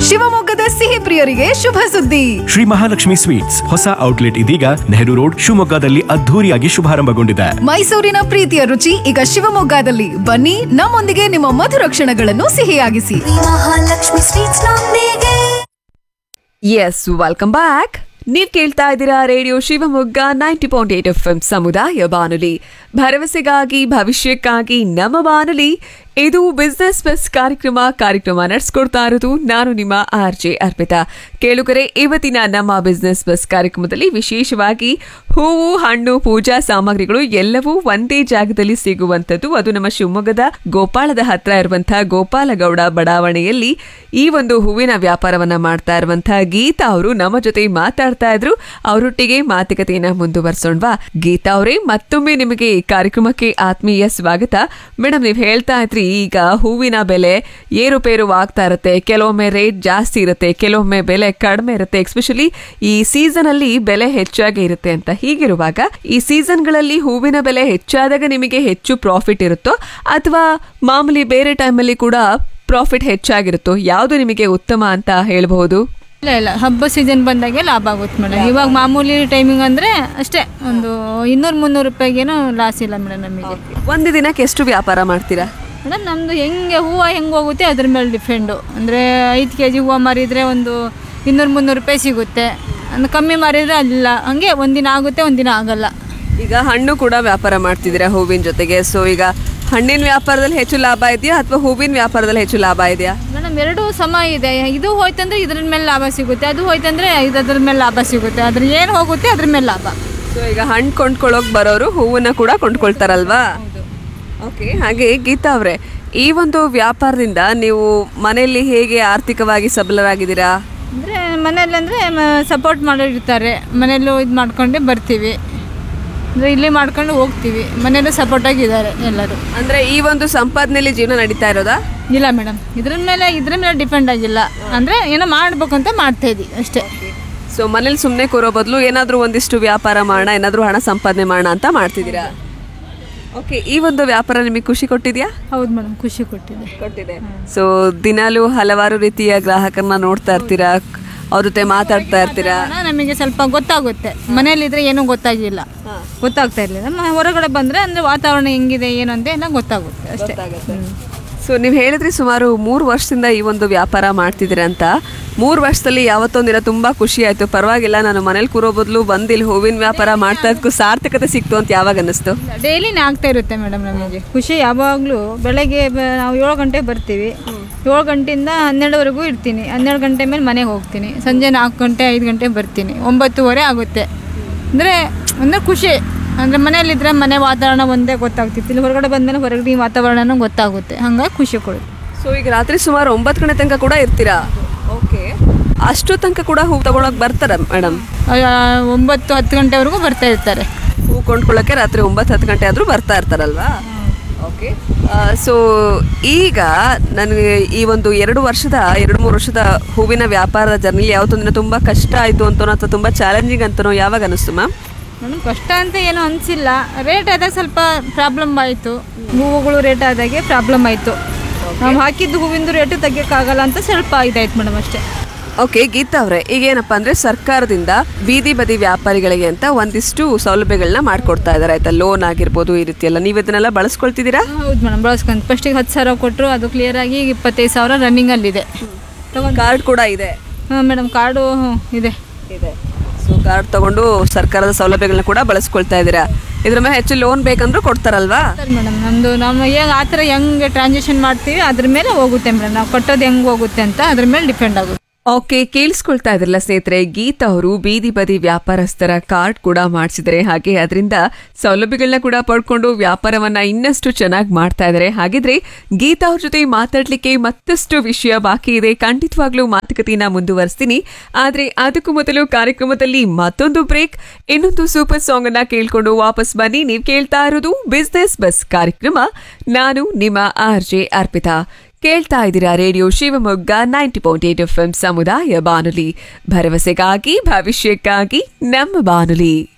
ಶಿವಮೊಗ್ಗದ ಸಿಹಿ ಪ್ರಿಯರಿಗೆ ಶುಭ ಸುದ್ದಿ ಶ್ರೀ ಮಹಾಲಕ್ಷ್ಮಿ ಸ್ವೀಟ್ಸ್ ಹೊಸ ಔಟ್ಲೆಟ್ ಇದೀಗ ನೆಹರು ರೋಡ್ ಶಿವಮೊಗ್ಗದಲ್ಲಿ ಅದ್ಧೂರಿಯಾಗಿ ಶುಭಾರಂಭಗೊಂಡಿದೆ ಮೈಸೂರಿನ ಪ್ರೀತಿಯ ರುಚಿ ಈಗ ಶಿವಮೊಗ್ಗದಲ್ಲಿ ಬನ್ನಿ ನಮ್ಮೊಂದಿಗೆ ನಿಮ್ಮ ಮಧುರ ಕ್ಷಣಗಳನ್ನು ಸಿಹಿಯಾಗಿಸಿ ಮಹಾಲಕ್ಷ್ಮಿ ಸ್ವೀಟ್ಸ್ ನೊಂದಿಗೆ ಎಸ್ ವೆಲ್ಕಮ್ ಬ್ಯಾಕ್ ನೀವು ಕೇಳ್ತಾ ಇದ್ದೀರಾ radio Shivamogga ninety point eight F M ಸಮುದಾಯ ಬಾನುಲಿ ಭರವಸೆಗಾಗಿ ಭವಿಷ್ಯಕ್ಕಾಗಿ ನಮ್ಮ ಬಾನುಲಿ ಇದು ಬಿಸ್ನೆಸ್ ಬಸ್ ಕಾರ್ಯಕ್ರಮ ಕಾರ್ಯಕ್ರಮ ನಡೆಸ್ಕೊಡ್ತಾ ಇರೋದು ನಾನು ನಿಮ್ಮ ಆರ್ ಜೆ ಅರ್ಪಿತಾ ಕೇಳುಗರೆ ಇವತ್ತಿನ ನಮ್ಮ ಬಿಸ್ನೆಸ್ ಬಸ್ ಕಾರ್ಯಕ್ರಮದಲ್ಲಿ ವಿಶೇಷವಾಗಿ ಹೂವು ಹಣ್ಣು ಪೂಜಾ ಸಾಮಗ್ರಿಗಳು ಎಲ್ಲವೂ ಒಂದೇ ಜಾಗದಲ್ಲಿ ಸಿಗುವಂಥದ್ದು ಅದು ನಮ್ಮ ಶಿವಮೊಗ್ಗದ ಗೋಪಾಳದ ಹತ್ರ ಇರುವಂತಹ ಗೋಪಾಲಗೌಡ ಬಡಾವಣೆಯಲ್ಲಿ ಈ ಒಂದು ಹೂವಿನ ವ್ಯಾಪಾರವನ್ನ ಮಾಡ್ತಾ ಇರುವಂತಹ ಗೀತಾ ಅವರು ನಮ್ಮ ಜೊತೆ ಮಾತಾಡ್ತಾ ಇದ್ರು ಅವರೊಟ್ಟಿಗೆ ಮಾತುಕತೆಯನ್ನ ಮುಂದುವರ್ಸೋಣವಾ ಗೀತಾ ಅವರೇ ಮತ್ತೊಮ್ಮೆ ನಿಮಗೆ ಈ ಕಾರ್ಯಕ್ರಮಕ್ಕೆ ಆತ್ಮೀಯ ಸ್ವಾಗತ ಮೇಡಮ್ ನೀವು ಹೇಳ್ತಾ ಇದ್ರಿ ಈಗ ಹೂವಿನ ಬೆಲೆ ಏರುಪೇರು ಆಗ್ತಾ ಇರುತ್ತೆ ಕೆಲವೊಮ್ಮೆ ರೇಟ್ ಜಾಸ್ತಿ ಇರುತ್ತೆ ಕೆಲವೊಮ್ಮೆ ಬೆಲೆ ಕಡಿಮೆ ಇರುತ್ತೆ ಎಸ್ಪೆಷಲಿ ಈ ಸೀಸನ್ ಅಲ್ಲಿ ಬೆಲೆ ಹೆಚ್ಚಾಗಿ ಇರುತ್ತೆ ಅಂತ ಹೀಗಿರುವಾಗ ಈ ಸೀಸನ್ಗಳಲ್ಲಿ ಹೂವಿನ ಬೆಲೆ ಹೆಚ್ಚಾದಾಗ ನಿಮಗೆ ಹೆಚ್ಚು ಪ್ರಾಫಿಟ್ ಇರುತ್ತೋ ಅಥವಾ ಮಾಮೂಲಿ ಬೇರೆ ಟೈಮಲ್ಲಿ ಕೂಡ ಪ್ರಾಫಿಟ್ ಹೆಚ್ಚಾಗಿರುತ್ತೋ ಯಾವುದು ನಿಮಗೆ ಉತ್ತಮ ಅಂತ ಹೇಳಬಹುದು ಇಲ್ಲ ಇಲ್ಲ ಹಬ್ಬ ಸೀಸನ್ ಬಂದಾಗೆ ಲಾಭ ಆಗುತ್ತೆ ಮೇಡಮ್ ಇವಾಗ ಮಾಮೂಲಿ ಟೈಮಿಂಗ್ ಅಂದರೆ ಅಷ್ಟೇ ಒಂದು ಇನ್ನೂರು ಮುನ್ನೂರು ರೂಪಾಯಿಗೇನೋ ಲಾಸ್ ಇಲ್ಲ ಮೇಡಮ್ ನಮಗೆ ಒಂದು ದಿನಕ್ಕೆ ಎಷ್ಟು ವ್ಯಾಪಾರ ಮಾಡ್ತೀರಾ ಮೇಡಮ್ ನಮ್ಮದು ಹೆಂಗೆ ಹೂವು ಹೆಂಗೆ ಹೋಗುತ್ತೆ ಅದ್ರ ಮೇಲೆ ಡಿಪೆಂಡು ಅಂದರೆ ಐದು ಕೆ ಜಿ ಹೂವು ಮಾರಿದರೆ ಒಂದು ಇನ್ನೂರು ಮುನ್ನೂರು ರೂಪಾಯಿ ಸಿಗುತ್ತೆ ಅಂದ್ರೆ ಕಮ್ಮಿ ಮಾರಿದರೆ ಅಲ್ಲ ಹಂಗೆ ಒಂದಿನ ಆಗುತ್ತೆ ಒಂದಿನ ಆಗಲ್ಲ ಈಗ ಹಣ್ಣು ಕೂಡ ವ್ಯಾಪಾರ ಮಾಡ್ತಿದ್ದೀರಾ ಹೂವಿನ ಜೊತೆಗೆ ಸೊ ಈಗ ಹಣ್ಣಿನ ವ್ಯಾಪಾರದಲ್ಲಿ ಹೆಚ್ಚು ಲಾಭ ಇದೆಯಾ ಅಥವಾ ಹೂವಿನ ವ್ಯಾಪಾರದಲ್ಲಿ ಹೆಚ್ಚು ಲಾಭ ಇದೆಯಾ ಮೇಡಮ್ ಎರಡೂ ಸಮ ಇದೆ ಇದು ಹೋಯ್ತಂದ್ರೆ ಇದ್ರ ಮೇಲೆ ಲಾಭ ಸಿಗುತ್ತೆ ಅದು ಹೋಯ್ತಂದ್ರೆ ಇದ್ರ ಮೇಲೆ ಲಾಭ ಸಿಗುತ್ತೆ ಅದ್ರ ಏನು ಹೋಗುತ್ತೆ ಅದ್ರ ಮೇಲೆ ಲಾಭ ಸೊ ಈಗ ಹಣ್ಣು ಕೊಂಡ್ಕೊಳ್ಳೋಕೆ ಬರೋರು ಹೂವನ್ನ ಕೂಡ ಕೊಂಡ್ಕೊಳ್ತಾರಲ್ವಾ ಓಕೆ ಹಾಗೆ ಗೀತಾ ಅವರೇ ಈ ಒಂದು ವ್ಯಾಪಾರದಿಂದ ನೀವು ಮನೆಯಲ್ಲಿ ಹೇಗೆ ಆರ್ಥಿಕವಾಗಿ ಸಬಲರಾಗಿದ್ದೀರಾ ಅಂದರೆ ಮನೇಲಿ ಅಂದರೆ ಸಪೋರ್ಟ್ ಮಾಡೋರಿರ್ತಾರೆ ಮನೆಯಲ್ಲೂ ಇದು ಮಾಡ್ಕೊಂಡೆ ಬರ್ತೀವಿ ಅಂದರೆ ಇಲ್ಲಿ ಮಾಡ್ಕೊಂಡು ಹೋಗ್ತೀವಿ ಮನೆಯಲ್ಲೂ ಸಪೋರ್ಟಾಗಿದ್ದಾರೆ ಎಲ್ಲರೂ ಅಂದ್ರೆ ಈ ಒಂದು ಸಂಪಾದನೆಯಲ್ಲಿ ಜೀವನ ನಡೀತಾ ಇರೋದಾ ಇಲ್ಲ ಮೇಡಮ್ ಇದ್ರ ಮೇಲೆ ಇದ್ರ ಮೇಲೆ ಡಿಪೆಂಡ್ ಆಗಿಲ್ಲ ಅಂದರೆ ಏನೋ ಮಾಡ್ಬೇಕು ಅಂತ ಮಾಡ್ತಾ ಇದ್ದೀವಿ ಅಷ್ಟೇ ಸೊ ಮನೇಲಿ ಸುಮ್ಮನೆ ಕೂರೋ ಬದಲು ಏನಾದರೂ ಒಂದಿಷ್ಟು ವ್ಯಾಪಾರ ಮಾಡೋಣ ಏನಾದರೂ ಹಣ ಸಂಪಾದನೆ ಮಾಡೋಣ ಅಂತ ಮಾಡ್ತಿದ್ದೀರಾ ಓಕೆ ಈ ಒಂದು ವ್ಯಾಪಾರ ನಿಮಗೆ ಖುಷಿ ಕೊಟ್ಟಿದ್ಯಾ ಹೌದು ಮೇಡಮ್ ಖುಷಿ ಕೊಟ್ಟಿದೆ ಕೊಟ್ಟಿದೆ ಸೊ ದಿನಾಲೂ ಹಲವಾರು ರೀತಿಯ ಗ್ರಾಹಕರನ್ನ ನೋಡ್ತಾ ಇರ್ತೀರಾ ಅವ್ರ ಜೊತೆ ಮಾತಾಡ್ತಾ ಇರ್ತೀರಾ ಹಣ ನಮಗೆ ಸ್ವಲ್ಪ ಗೊತ್ತಾಗುತ್ತೆ ಮನೆಯಲ್ಲಿದ್ರೆ ಏನೂ ಗೊತ್ತಾಗಿಲ್ಲ ಗೊತ್ತಾಗ್ತಾ ಇರಲಿಲ್ಲ ಮ- ಹೊರಗಡೆ ಬಂದರೆ ಅಂದರೆ ವಾತಾವರಣ ಹೆಂಗಿದೆ ಏನು ಅಂತ ಎಲ್ಲ ಗೊತ್ತಾಗುತ್ತೆ ಅಷ್ಟೇ ಹ್ಮ್. ಸೊ ನೀವು ಹೇಳಿದ್ರಿ ಸುಮಾರು ಮೂರು ವರ್ಷದಿಂದ ಈ ಒಂದು ವ್ಯಾಪಾರ ಮಾಡ್ತಿದ್ದೀರ ಅಂತ ಮೂರು ವರ್ಷದಲ್ಲಿ ಯಾವತ್ತೊಂದಿನ ತುಂಬಾ ಖುಷಿ ಆಯ್ತು ಪರವಾಗಿಲ್ಲ ನಾನು ಮನೇಲಿ ಕೂರೋ ಬದಲು ಬಂದು ಇಲ್ಲಿ ಹೂವಿನ ವ್ಯಾಪಾರ ಮಾಡ್ತಾ ಇದ್ಕು ಸಾರ್ಥಕತೆ ಸಿಕ್ತು ಅಂತ ಯಾವಾಗ ಅನ್ನಿಸ್ತು ಡೈಲಿನೇ ಆಗ್ತಾ ಇರುತ್ತೆ ಮೇಡಮ್ ನಮಗೆ ಖುಷಿ ಯಾವಾಗಲೂ ಬೆಳಗ್ಗೆ ಬ- ನಾವು ಏಳು ಗಂಟೆಗೆ ಬರ್ತೀವಿ ಏಳು ಗಂಟೆಯಿಂದ ಹನ್ನೆರಡುವರೆಗೂ ಇರ್ತೀನಿ ಹನ್ನೆರಡು ಗಂಟೆ ಮೇಲೆ ಮನೆಗೆ ಹೋಗ್ತೀನಿ ಸಂಜೆ ನಾಲ್ಕು ಗಂಟೆ ಐದು ಗಂಟೆಗೆ ಬರ್ತೀನಿ ಒಂಬತ್ತುವರೆ ಆಗುತ್ತೆ ಅಂದರೆ ಅಂದರೆ ಖುಷಿ ಅಂದರೆ ಮನೇಲಿದ್ರೆ ಮನೆ ವಾತಾವರಣ ಒಂದೇ ಗೊತ್ತಾಗ್ತಿತ್ತು ಇಲ್ಲಿ ಹೊರಗಡೆ ಬಂದಮೇಲೆ ಹೊರಗಡೆ ವಾತಾವರಣನೂ ಗೊತ್ತಾಗುತ್ತೆ ಹಂಗಾಗಿ ಖುಷಿ ಕೊಡುತ್ತೆ ಸೊ ಈಗ ರಾತ್ರಿ ಸುಮಾರು ಒಂಬತ್ತು ಗಂಟೆ ತನಕ ಕೂಡ ಇರ್ತೀರಾ ಓಕೆ ಅಷ್ಟು ತನಕ ಕೂಡ ಹೂ ತಗೊಳಕ್ ಬರ್ತಾರ ಮೇಡಮ್ ಆ, ಒಂಬತ್ತು ಹತ್ತು ಗಂಟೆವರೆಗೂ ಬರ್ತಾ ಇರ್ತಾರೆ ಹೂ ಕೊಂಡ್ಕೊಳ್ಳೋಕೆ ರಾತ್ರಿ ಒಂಬತ್ತು ಹತ್ತು ಗಂಟೆ ಆದರೂ ಬರ್ತಾ ಇರ್ತಾರಲ್ವಾ ಓಕೆ ಸೊ ಈಗ ನನಗೆ ಈ ಒಂದು ಎರಡು ವರ್ಷದ ಎರಡು ಮೂರು ವರ್ಷದ ಹೂವಿನ ವ್ಯಾಪಾರದ ಜರ್ನಿಲಿ ಯಾವತ್ತೊಂದಿನ ತುಂಬ ಕಷ್ಟ ಆಯಿತು ಅಂತನೋ ಅಥವಾ ತುಂಬ ಚಾಲೆಂಜಿಂಗ್ ಅಂತನೋ ಯಾವಾಗ ಅನ್ನಿಸ್ತು ಮ್ಯಾಮ್ ನನಗೆ ಕಷ್ಟ ಅಂತ ಏನೂ ಅನಿಸಿಲ್ಲ ರೇಟ್ ಆದಾಗ ಸ್ವಲ್ಪ ಪ್ರಾಬ್ಲಮ್ ಆಯಿತು ಹೂವುಗಳು ರೇಟ್ ಆದಾಗೆ ಪ್ರಾಬ್ಲಮ್ ಆಯಿತು ನಾವು ಹಾಕಿದ್ದು ಹೂವಿಂದು ರೇಟು ತೆಗಿಯೋಕ್ಕಾಗಲ್ಲ ಅಂತ ಸ್ವಲ್ಪ ಇದಾಯ್ತು ಮೇಡಮ್ ಅಷ್ಟೇ ಓಕೆ ಗೀತಾ ಅವರೇ ಈಗ ಏನಪ್ಪ ಅಂದರೆ ಸರ್ಕಾರದಿಂದ ಬೀದಿ ಬದಿ ವ್ಯಾಪಾರಿಗಳಿಗೆ ಅಂತ ಒಂದಿಷ್ಟು ಸೌಲಭ್ಯಗಳನ್ನ ಮಾಡ್ಕೊಡ್ತಾ ಇದ್ದಾರೆ ಆಯ್ತಾ ಲೋನ್ ಆಗಿರ್ಬೋದು ಈ ರೀತಿ ಎಲ್ಲ ನೀವು ಇದನ್ನೆಲ್ಲ ಬಳಸ್ಕೊಳ್ತಿದ್ದೀರಾ ಹೌದು ಮೇಡಮ್ ಬಳಸ್ಕೊಂಡು ಫಸ್ಟಿಗೆ ಹತ್ತು ಸಾವಿರ ಕೊಟ್ಟರು ಅದು ಕ್ಲಿಯರಾಗಿ ಈಗ ಇಪ್ಪತ್ತೈದು ಸಾವಿರ ರನ್ನಿಂಗಲ್ಲಿದೆ ತಗೊಂಡು ಕಾರ್ಡ್ ಕೂಡ ಇದೆ ಹಾಂ ಮೇಡಮ್ ಕಾರ್ಡು ಹ್ಞೂ ಇದೆ ಇದೆ ಸೊ ಕಾರ್ಡ್ ತಗೊಂಡು ಸರ್ಕಾರದ ಸೌಲಭ್ಯಗಳನ್ನ ಕೂಡ ಬಳಸ್ಕೊಳ್ತಾ ಇದ್ದೀರಾ ಇದ್ರ ಮೇಲೆ ಹೆಚ್ಚು ಲೋನ್ ಬೇಕಂದ್ರೂ ಕೊಡ್ತಾರಲ್ವಾ ಸರಿ ಮೇಡಮ್ ನಮ್ಮದು ನಾವು ಹೇಗೆ ಆ ಥರ ಹೆಂಗೆ ಟ್ರಾನ್ಸಾಕ್ಷನ್ ಮಾಡ್ತೀವಿ ಅದ್ರ ಮೇಲೆ ಹೋಗುತ್ತೆ ಮೇಡಮ್ ನಾವು ಕಟ್ಟೋದು ಹೆಂಗೆ ಹೋಗುತ್ತೆ ಅಂತ ಅದ್ರ ಮೇಲೆ ಡಿಪೆಂಡ್ ಆಗುತ್ತೆ ಓಕೆ ಕೇಳಿಸ್ಕೊಳ್ತಾ ಇದ್ರಲ್ಲ ಸ್ನೇಹಿತರೆ ಗೀತಾ ಅವರು ಬೀದಿ ಬದಿ ವ್ಯಾಪಾರಸ್ಥರ ಕಾರ್ಡ್ ಕೂಡ ಮಾಡಿಸಿದರೆ ಹಾಗೆ ಅದರಿಂದ ಸೌಲಭ್ಯಗಳನ್ನ ಕೂಡ ಪಡ್ಕೊಂಡು ವ್ಯಾಪಾರವನ್ನ ಇನ್ನಷ್ಟು ಚೆನ್ನಾಗಿ ಮಾಡ್ತಾ ಇದ್ದಾರೆ ಹಾಗಿದ್ರೆ ಗೀತಾ ಅವ್ರ ಜೊತೆ ಮಾತಾಡ್ಲಿಕ್ಕೆ ಮತ್ತಷ್ಟು ವಿಷಯ ಬಾಕಿ ಇದೆ ಖಂಡಿತವಾಗ್ಲೂ ಮಾತುಕತೆಯನ್ನ ಮುಂದುವರಿಸ್ತೀನಿ ಆದ್ರೆ ಅದಕ್ಕೂ ಮೊದಲು ಕಾರ್ಯಕ್ರಮದಲ್ಲಿ ಮತ್ತೊಂದು ಬ್ರೇಕ್ ಇನ್ನೊಂದು ಸೂಪರ್ ಸಾಂಗ್ ಅನ್ನ ಕೇಳ್ಕೊಂಡು ವಾಪಸ್ ಬನ್ನಿ ನೀವು ಕೇಳ್ತಾ ಇರೋದು ಬಿಸ್ನೆಸ್ ಬಸ್ ಕಾರ್ಯಕ್ರಮ ನಾನು ನಿಮ್ಮ ಆರ್ ಜೆ ಅರ್ಪಿತಾ ಕೇಳ್ತಾ ಇದ್ದೀರಾ radio Shivamogga ninety point eight F M ಸಮುದಾಯ ಬಾನುಲಿ ಭರವಸೆಗಾಗಿ ಭವಿಷ್ಯಕ್ಕಾಗಿ ನಮ್ಮ ಬಾನುಲಿ